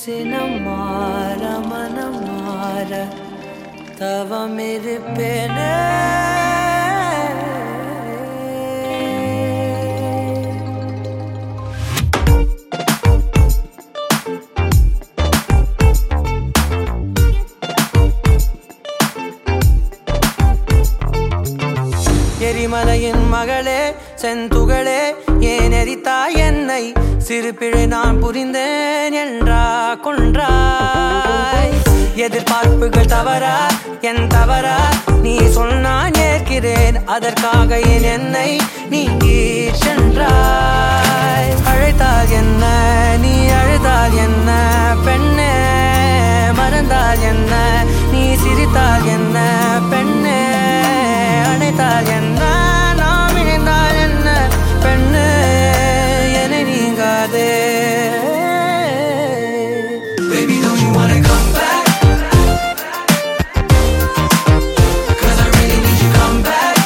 சினம் மாற மனம் மாற தவம் இருப்பேனே எரிமலையின் மகளே செந்துகளே ஏன் எரித்தாய் என்னை சிறு பிழை நான் புரிந்தேன் என்றா கொன்றாய் எதிர்பார்ப்புகள் தவறா என் தவறா நீ சொன்னான் ஏற்கிறேன் அதற்காக என் என்னை நீ சென்றாய் அழைத்தால் என்ன நீ அழுதால் என்ன பெண்ணே மறந்தால் என்ன நீ சிரித்தால் என்ன பெண்ணே அணைத்தால் என்ன நாம் இணைந்தால் என்ன பெண்ணு என நீங்காதே Baby, don't you wanna come back? Cause I really need you come back.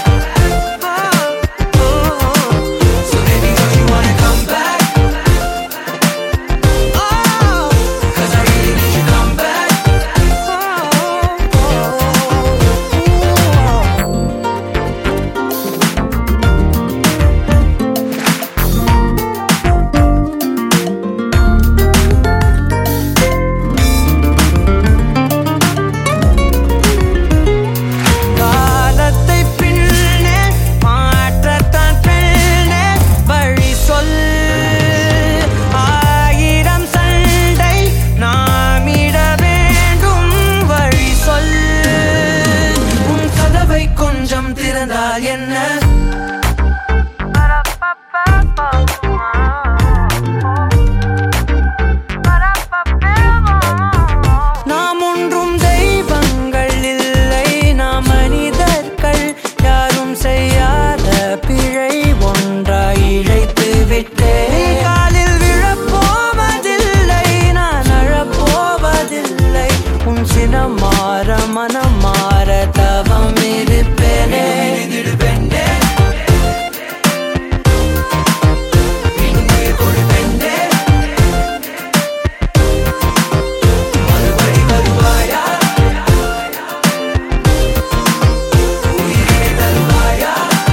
So baby, don't you wanna come back? Cause I really need you come back. காலத்தை பின்னே மாற்றத்தான் பெண்ணே வழி சொல் ஆயிரம் சண்டை நாமிட வேண்டும் வழி சொல் உன் கதவை கொஞ்சம் திறந்தால் என்ன நாம் ஒன்றும் தெய்வங்கள் இல்லை நாம் மனிதர்கள் யாரும் செய்யாத பிழை ஒன்றாய் இழைத்து விட்டேன் காலில் விழப்போவதில்லை நான் அழப்போவதில்லை உன் சினம் மாற மனம் மாற தவம் இருப்பேனே பெண்ணே மீண்டும் உயிர் கொடு பெண்ணே மறுபடி வருவாயா உயிரை தருவாயா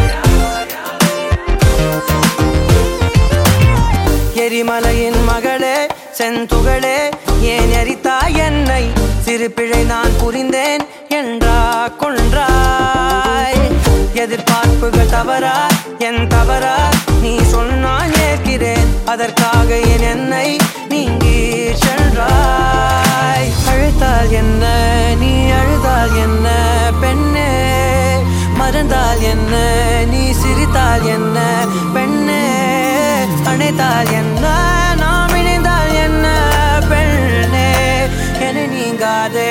எரிமலையின் மகளே செந்துகளே ஏன் எரித்தாய் என்னை சிறு பிழை நான் புரிந்தேன் என்றா கொன்றாய் எதிர்பார்ப்புகள் தவறா என் தவறா நீ சொன்னான் ஏற்கிறேன் அதற்காக என் என்னை நீங்கி சென்றாய் அழுத்தால் என்ன நீ அழுதால் என்ன பெண்ணே மறந்தால் என்ன நீ சிரித்தால் என்ன பெண்ணே அணைத்தால் என்ன நாம் இணைந்தால் என்ன பெண்ணே என நீங்காதே